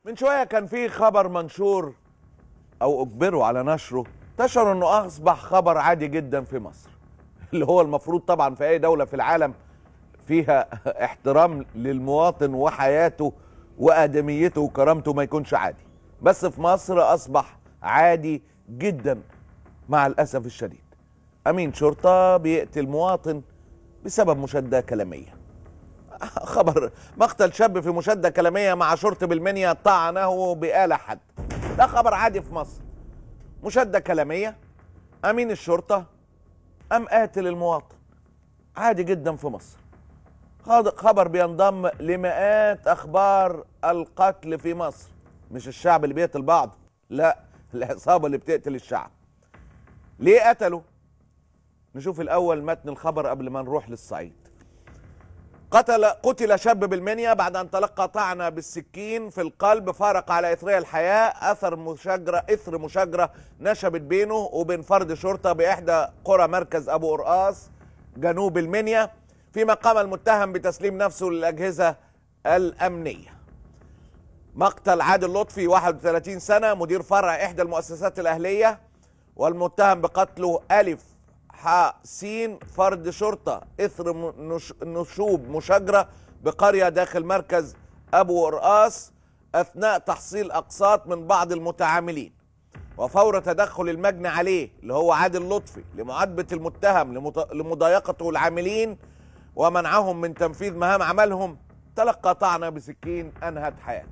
من شوية كان في خبر منشور أو أجبروا على نشره انتشر إنه أصبح خبر عادي جدا في مصر اللي هو المفروض طبعا في أي دولة في العالم فيها احترام للمواطن وحياته وآدميته وكرامته ما يكونش عادي بس في مصر أصبح عادي جدا مع الأسف الشديد أمين شرطة بيقتل مواطن بسبب مشادة كلامية خبر مقتل شاب في مشادة كلامية مع شرطي بالمنيا طعنه بآلة حد ده خبر عادي في مصر مشادة كلامية أمين الشرطة أم قاتل المواطن عادي جدا في مصر خاد- خبر بينضم لمئات أخبار القتل في مصر مش الشعب اللي بيقتل بعض لا العصابة اللي بتقتل الشعب ليه قتلوا نشوف الأول متن الخبر قبل ما نروح للصعيد قتل قتل شاب بالمنيا بعد ان تلقى طعنه بالسكين في القلب فارق على اثرها الحياه اثر مشاجره اثر مشاجره نشبت بينه وبين فرد شرطه باحدى قرى مركز ابو قرقاص جنوب المنيا فيما قام المتهم بتسليم نفسه للاجهزه الامنيه. مقتل عادل لطفي 31 سنه مدير فرع احدى المؤسسات الاهليه والمتهم بقتله الف ح س فرد شرطة إثر م- نش- نشوب مشاجرة بقرية داخل مركز أبو قرقاص أثناء تحصيل أقساط من بعض المتعاملين وفور تدخل المجني عليه اللي هو عادل لطفي لمعاتبة المتهم لمت- لمضايقته العاملين ومنعهم من تنفيذ مهام عملهم تلقى طعنة بسكين أنهت حياته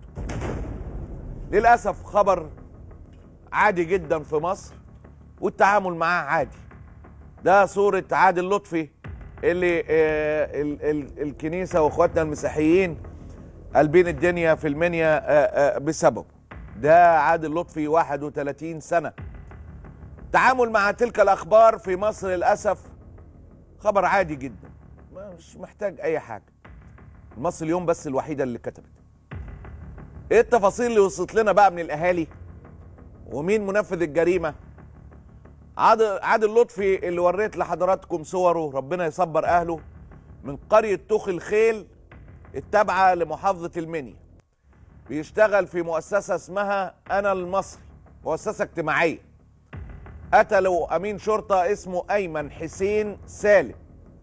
للأسف خبر عادي جدا في مصر والتعامل معاه عادي ده صورة عادل لطفي اللي آه ال ال الكنيسة واخواتنا المسيحيين قلبين الدنيا في المنيا آه آه بسببه ده عادل لطفي 31 سنة تعامل مع تلك الأخبار في مصر للأسف خبر عادي جدا مش محتاج أي حاجة مصر اليوم بس الوحيدة اللي كتبت ايه التفاصيل اللي وصلت لنا بقى من الأهالي ومين منفذ الجريمة عادل عادل لطفي اللي وريت لحضراتكم صوره ربنا يصبر اهله من قريه توخ الخيل التابعه لمحافظه المنيا بيشتغل في مؤسسه اسمها انا المصري مؤسسه اجتماعيه قتلوا امين شرطه اسمه ايمن حسين سالم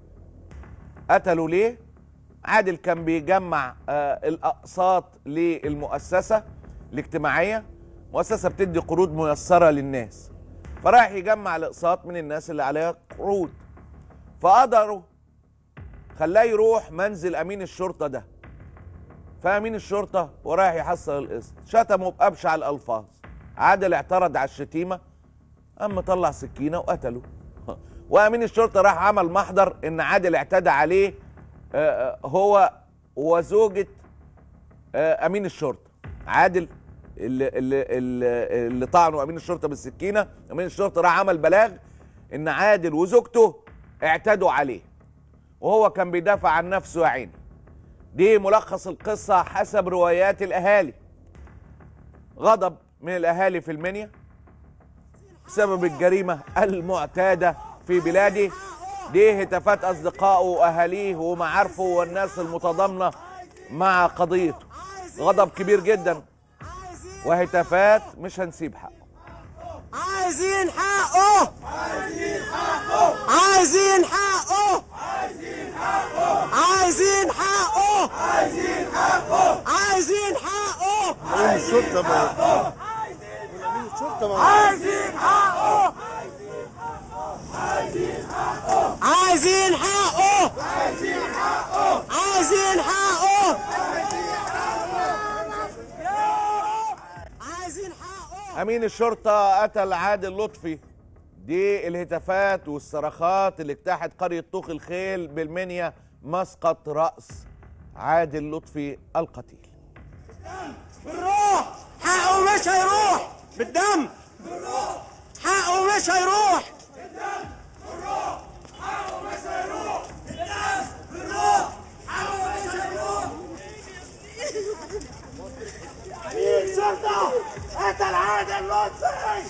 قتلوا ليه عادل كان بيجمع آه الاقساط للمؤسسه الاجتماعيه مؤسسه بتدي قروض ميسره للناس فراح يجمع الاقساط من الناس اللي عليها قروض فقدروا خلاه يروح منزل امين الشرطه ده فامين الشرطه ورايح يحصل القسط شتمه بابشع الالفاظ عادل اعترض على الشتيمه قام مطلع سكينه وقتله وامين الشرطه راح عمل محضر ان عادل اعتدى عليه آه، آه، هو وزوجة آه، امين الشرطه عادل اللي اللي اللي, اللي طعنوا امين الشرطه بالسكينه امين الشرطه راح عمل بلاغ ان عادل وزوجته اعتدوا عليه وهو كان بيدافع عن نفسه يا عيني دي ملخص القصه حسب روايات الاهالي غضب من الاهالي في المنيا بسبب الجريمه المعتاده في بلاده دي هتافات اصدقائه واهاليه ومعارفه والناس المتضامنه مع قضيته غضب كبير جدا وهتافات مش هنسيب حقه عايزين حقه عايزين حقه عايزين حقه عايزين حقه عايزين حقه الشرطة ما الشرطة ما عايزين حقه عايزين حقه عايزين حقه عايزين حقه امين الشرطه قتل عادل لطفي دي الهتافات والصرخات اللي اجتاحت قريه طوخ الخيل بالمنيا مسقط راس عادل لطفي القتيل بالروح حقه مش هيروح بالدم حقه مش هيروح امين شرطه قتل عادل لطفي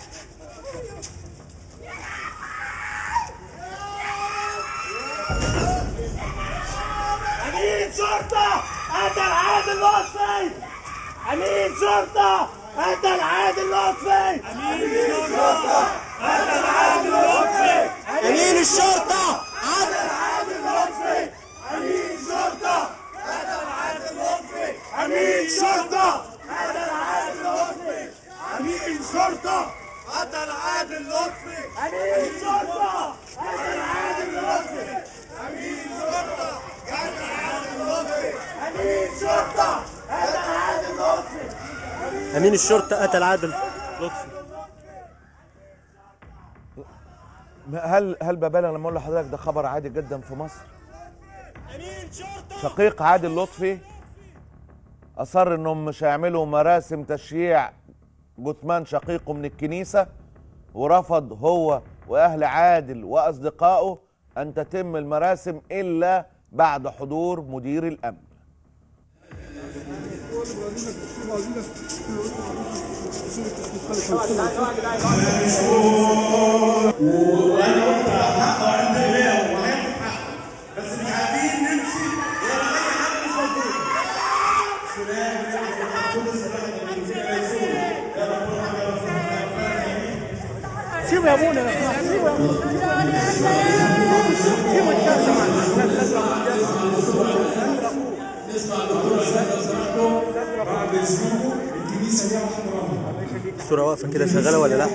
امين شرطه قتل عادل لطفي امين شرطه قتل عادل لطفي امين شرطه قتل عادل لطفي امين الشرطه عادل عادل لطفي امين شرطه قتل عادل لطفي امين شرطه قتل عادل لطفي امين شرطه قتل عادل لطفي امين شرطه قتل عادل لطفي امين شرطه قتل عادل لطفي امين شرطه قتل عادل لطفي امين الشرطه قتل عادل لطفي هل هل ببالغ لما اقول لحضرتك ده خبر عادي جدا في مصر امين شرطه شقيق عادل لطفي اصر انهم مش هيعملوا مراسم تشييع جثمان شقيقه من الكنيسه ورفض هو واهل عادل واصدقائه ان تتم المراسم الا بعد حضور مدير الامن سيبوا يا ابونا لو سمحت سيبوا يا ابونا سيبوا الكاسه مع الصورة واقفة كده شغالة ولا لا؟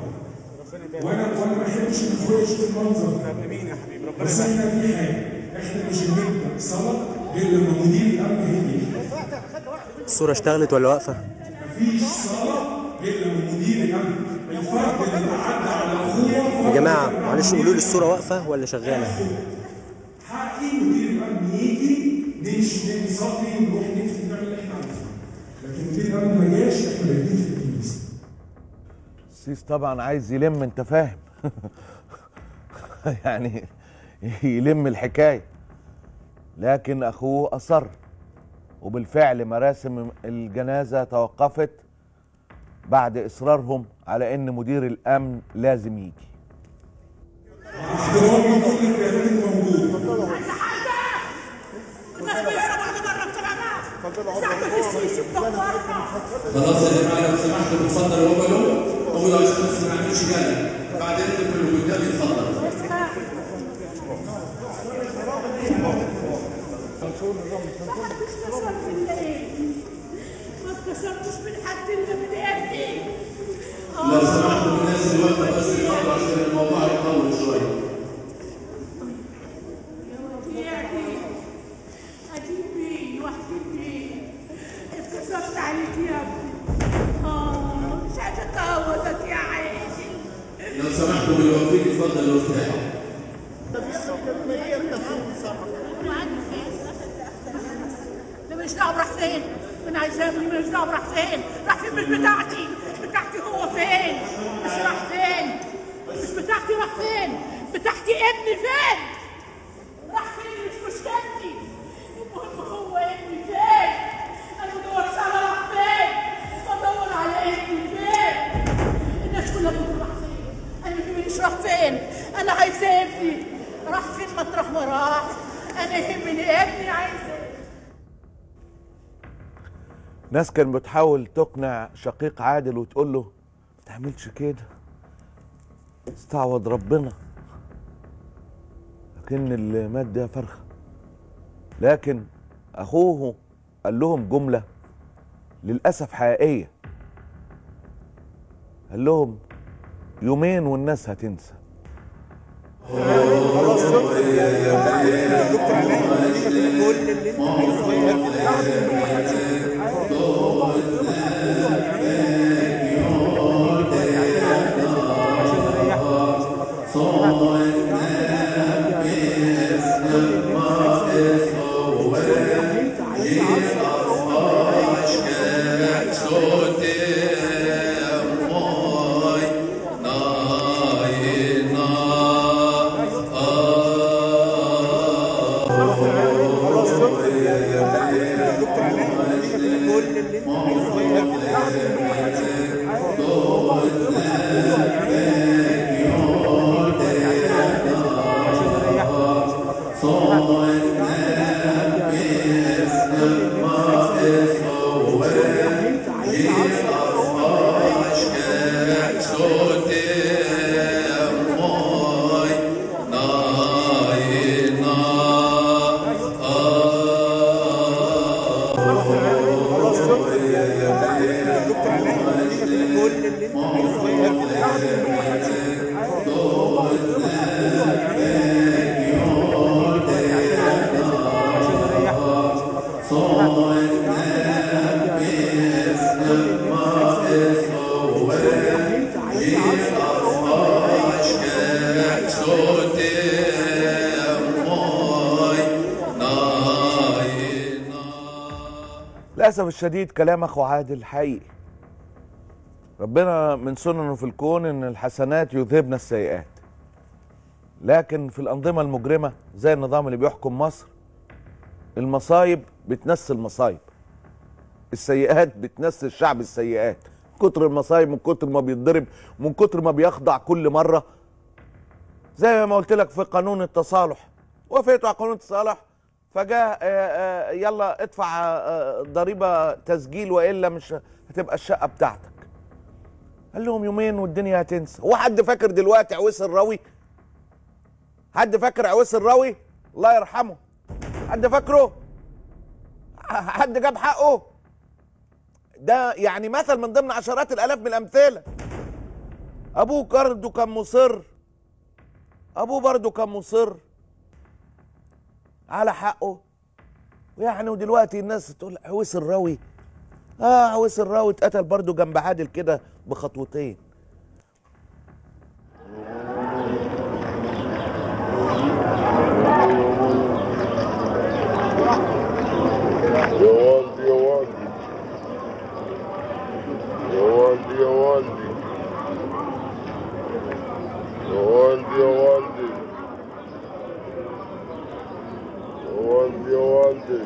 الصورة اشتغلت ولا واقفة؟ يا جماعة معلش قولوا لي الصورة واقفة ولا شغالة؟ حقي مدير الامن يجي نمشي نصلي نروح نكتب نعمل اللي احنا عايزينه لكن مدير الامن ما جاش احنا بايدين في الكنيسه السيس طبعا عايز يلم انت فاهم يعني يلم الحكايه لكن اخوه اصر وبالفعل مراسم الجنازه توقفت بعد اصرارهم على ان مدير الامن لازم يجي خلاص يا جماعه لو سمحتوا اتفضلوا اقبلوا قولوا عشان بس ما نعملش جري بعدين تدخل اللي قدامي اتفضل ما اتكسرتش من حد الا من ابني لو سمحتوا الناس اللي واقفه بس اتفضلوا عشان الموضوع يطول شويه يعني اجيب مين واحكي مين اتكسرت عليك يا ابني اه مش عايزه اتعوضك يا عيني لو سمحتوا اللي واقفين اتفضلوا ارتاحوا ده مش دعوه راح فين انا عايزاه ابني مش دعوه راح فين راح فين مش بتاعتي بتاعتي هو فين مش راح فين مش بتاعتي راح فين بتاعتي ابني فين راح فين مش مشكلتي المهم هو ابني فين انا بدورش على راح فين بدور على ابني فين الناس كلها بتقول راح فين انا يهمني مش راح فين انا عايزه ابني راح فين مطرح ما راح انا يهمني ابني عايزه ناس كان بتحاول تقنع شقيق عادل وتقول له ما تعملش كده استعوض ربنا لكن اللي مات ده فرخه لكن اخوه قال لهم جمله للاسف حقيقيه قال لهم يومين والناس هتنسى صوت للاسف الشديد كلام اخو عادل حقيقي ربنا من سننه في الكون ان الحسنات يذهبن السيئات لكن في الانظمه المجرمه زي النظام اللي بيحكم مصر المصايب بتنسي المصايب السيئات بتنسي الشعب السيئات من كتر المصايب من كتر ما بيتضرب من كتر ما بيخضع كل مره زي ما قلت لك في قانون التصالح وافقتوا على قانون التصالح فجاء آه، آه، يلا ادفع آه، ضريبه تسجيل والا مش هتبقى الشقه بتاعتك قال لهم يومين والدنيا هتنسى هو حد فاكر دلوقتي عويس الراوي حد فاكر عويس الراوي الله يرحمه حد فاكره حد جاب حقه ده يعني مثل من ضمن عشرات الالاف من الامثله ابوه برضه كان مصر ابوه برضه كان مصر على حقه يعني ودلوقتي الناس تقول عويس الراوي اه عويس الراوي اتقتل برضه جنب عادل كده بخطوتين يا والدي يا والدي يا والدي يا والدي يا والدي يا والدي يا والدي يا والدي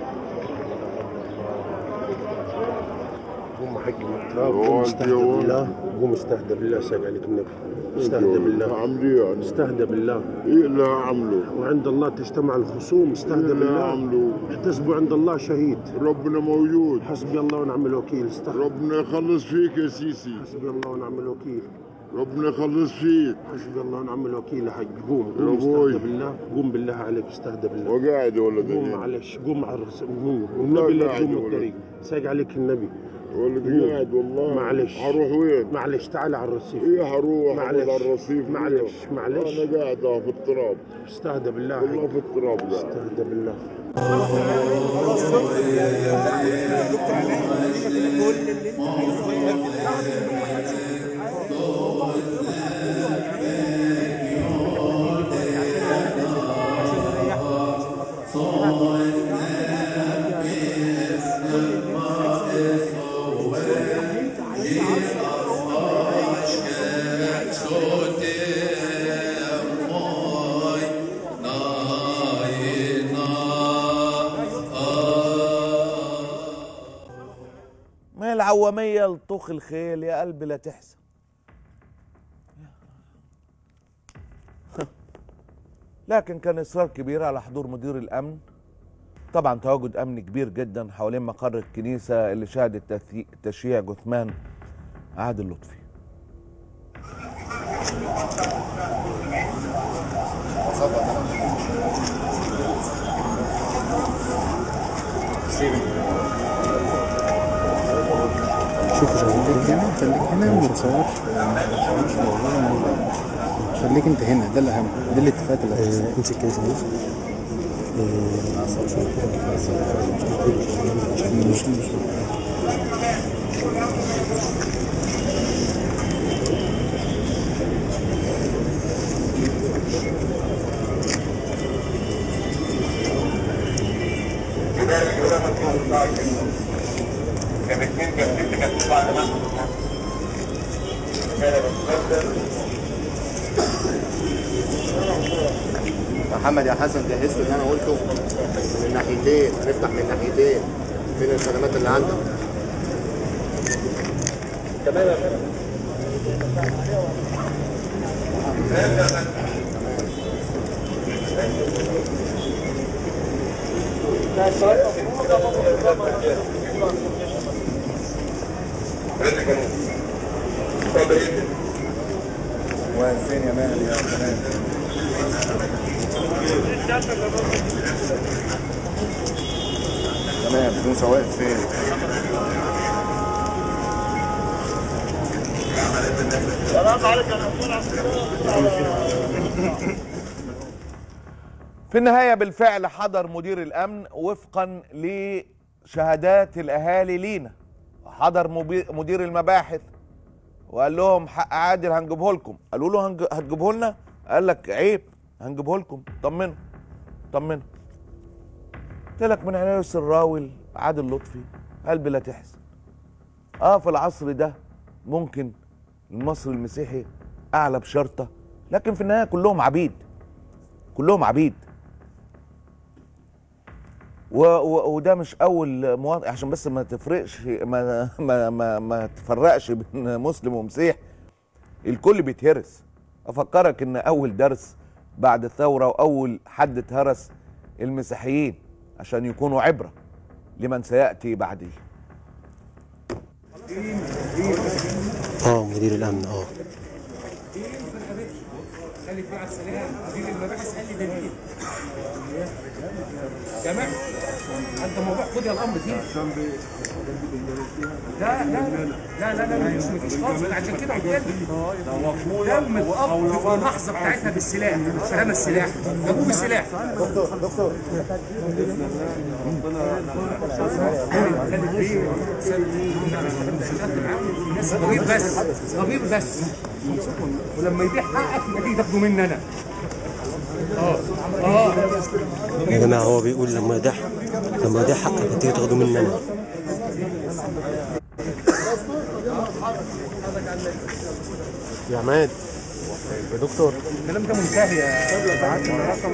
قوم حق يا قوم والدي استهدى يا والدي بالله قوم استهدى بالله ساق عليك النبي استهدى بالله عملي يعني استهدى بالله ايه اللي هعمله وعند الله تجتمع الخصوم ايه استهدى اللي بالله هعمله احتسبوا عند الله شهيد ربنا موجود حسبي الله ونعم الوكيل استهدى ربنا يخلص فيك يا سيسي حسبي الله ونعم الوكيل ربنا يخلص فيك حسبي الله ونعم الوكيل يا حاج قوم يا قوم أبوي. استهدى بالله قوم بالله عليك استهدى بالله وقاعد ولا قوم دقيقة معلش قوم على الرس- قوم والنبي لا قاعد تقوم ولا- الطريق ساق عليك النبي ولا قاعد والله معلش. هروح وين؟ معلش تعال على الرصيف ايه هروح معلش. أقعد على الرصيف معلش، ليه؟ معلش. انا قاعد أهو في التراب استهدى بالله والله حق في التراب قاعد استهدى بالله ما هي العوامية لطوخ الخيل يا قلبي لا تحزن لكن كان إصرار كبير على حضور مدير الأمن طبعا تواجد أمن كبير جدا حوالين مقر الكنيسة اللي شهدت تثي- تشييع جثمان عادل لطفي شوف خليك هنا خليك هنا وما تصورش خليك انت هنا ده الاهم ده الاتفاقات اللي هتحصل امسك كده مش مش محمد يا حسن جهزت اللي انا قلته من الناحيتين هنفتح من الناحيتين فين الخدمات اللي عندك حضرتك كانوا اتفضل جدا واقف فين يا ماهر يا فنان تمام موسى واقف فين في النهاية بالفعل حضر مدير الأمن وفقا لشهادات الأهالي لينا حضر مبي- مدير المباحث وقال لهم حق عادل هنجيبه لكم قالوا له هنج- هتجيبه لنا قال لك عيب هنجيبه لكم طمنوا طمنوا قلت لك من عناية السراوي عادل لطفي قلبي لا تحزن اه في العصر ده ممكن المصري المسيحي اعلى بشرطه لكن في النهايه كلهم عبيد كلهم عبيد و و وده مش اول مواطن عشان بس ما تفرقش ما ما ما, ما تفرقش بين مسلم ومسيح الكل بيتهرس افكرك ان اول درس بعد الثوره واول حد اتهرس المسيحيين عشان يكونوا عبره لمن سياتي بعدي اه مدير الامن اه قال لي بعد سلام مدير المباحث قال لي دليل جماعة انت موضوع خد الامر فيه لا لا لا لا لا لا مفيش مفيش خالص انا عشان كده قلت لك تم القبض في اللحظه بتاعتها بالسلاح سلام السلاح جابوه بالسلاح الناس ضمير بس ضمير بس ولما يبيع حقك يبقى تيجي تاخده مني انا اه اه يا جماعه هو بيقول لما يضيع لما يضيع حقك هتيجي تاخده مني انا يا عماد يا دكتور الكلام ده منتهي يا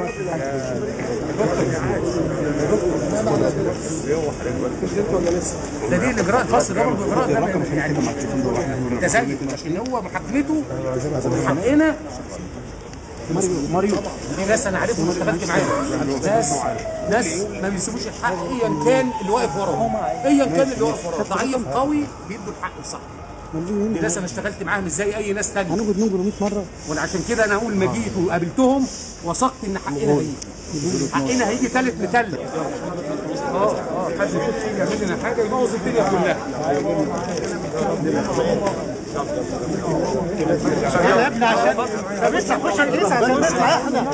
ده دي الاجراء الخاص ده برضه اجراء ده يعني تزايد ان هو محاكمته حقنا ماريو دي ناس انا عارفهم اشتغلت معاهم ناس ناس ما بيسيبوش الحق ايا كان اللي واقف وراهم ايا كان اللي واقف وراهم ضعيف قوي بيدوا الحق الصح دي ناس انا اشتغلت معاهم ازاي اي ناس تانية هنقعد نقول 100 مره وانا عشان كده انا اول ما جيت وقابلتهم وثقت ان حقنا هيجي حقنا هيجي تالت بتالت اه اه حد يخش يعمل لنا حاجه يبوظ الدنيا كلها يا ابني عشان فبس اخش الكنيسه عشان نطلع احنا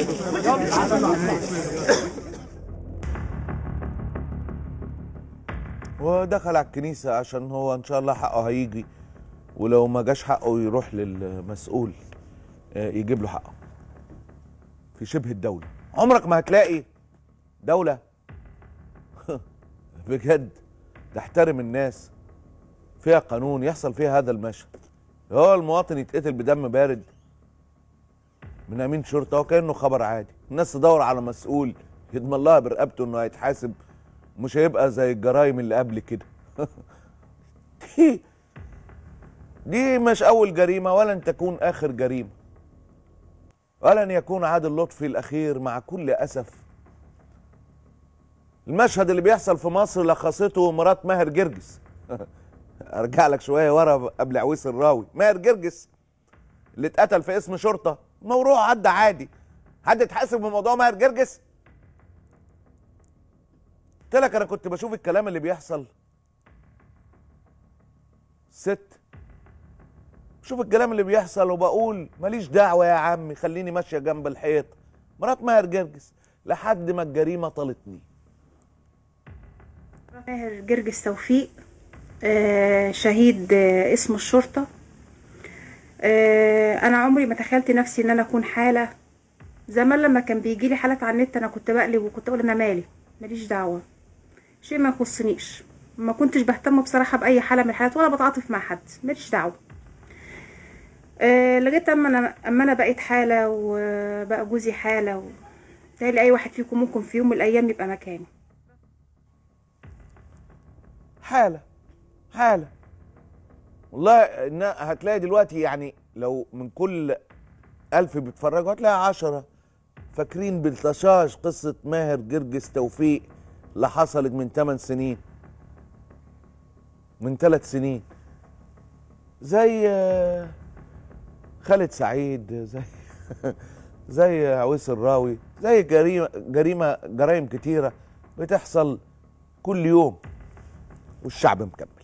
ودخل على الكنيسة عشان هو إن شاء الله حقه هيجي ولو ما جاش حقه يروح للمسؤول آه، يجيب له حقه في شبه الدولة عمرك ما هتلاقي دولة بجد تحترم الناس فيها قانون يحصل فيها هذا المشهد هو المواطن يتقتل بدم بارد من امين شرطه وكانه خبر عادي الناس تدور على مسؤول يضمن لها برقبته انه هيتحاسب مش هيبقى زي الجرائم اللي قبل كده دي دي مش اول جريمه ولن تكون اخر جريمه ولن يكون عادل لطفي الاخير مع كل اسف المشهد اللي بيحصل في مصر لخصته مرات ماهر جرجس ارجع لك شويه ورا قبل عويس الراوي ماهر جرجس اللي اتقتل في اسم شرطه موضوع عدى عادي حد اتحاسب بموضوع ماهر جرجس قلت لك انا كنت بشوف الكلام اللي بيحصل ست شوف الكلام اللي بيحصل وبقول ماليش دعوه يا عمي خليني ماشيه جنب الحيط مرات ماهر جرجس لحد ما الجريمه طالتني ماهر جرجس توفيق آه، شهيد آه، اسم الشرطة آه، أنا عمري ما تخيلت نفسي إن أنا أكون حالة زمان لما كان بيجيلي حالات على النت أنا كنت بقلب وكنت أقول أنا مالي ماليش دعوة شيء ما يخصنيش ما كنتش بهتم بصراحة بأي حالة من الحالات ولا بتعاطف مع حد ماليش دعوة آه، لغاية أما أنا أما أنا بقيت حالة وبقى جوزي حالة و... تهيألي أي واحد فيكم ممكن في يوم من الأيام يبقى مكاني حاله حاله والله إن هتلاقي دلوقتي يعني لو من كل ألف بيتفرجوا هتلاقي عشرة فاكرين بالتشاش قصة ماهر جرجس توفيق اللي حصلت من 8 سنين من ثلاث سنين زي آه، خالد سعيد زي زي عويس الراوي زي جريمه جريمه جرائم كتيره بتحصل كل يوم والشعب مكمل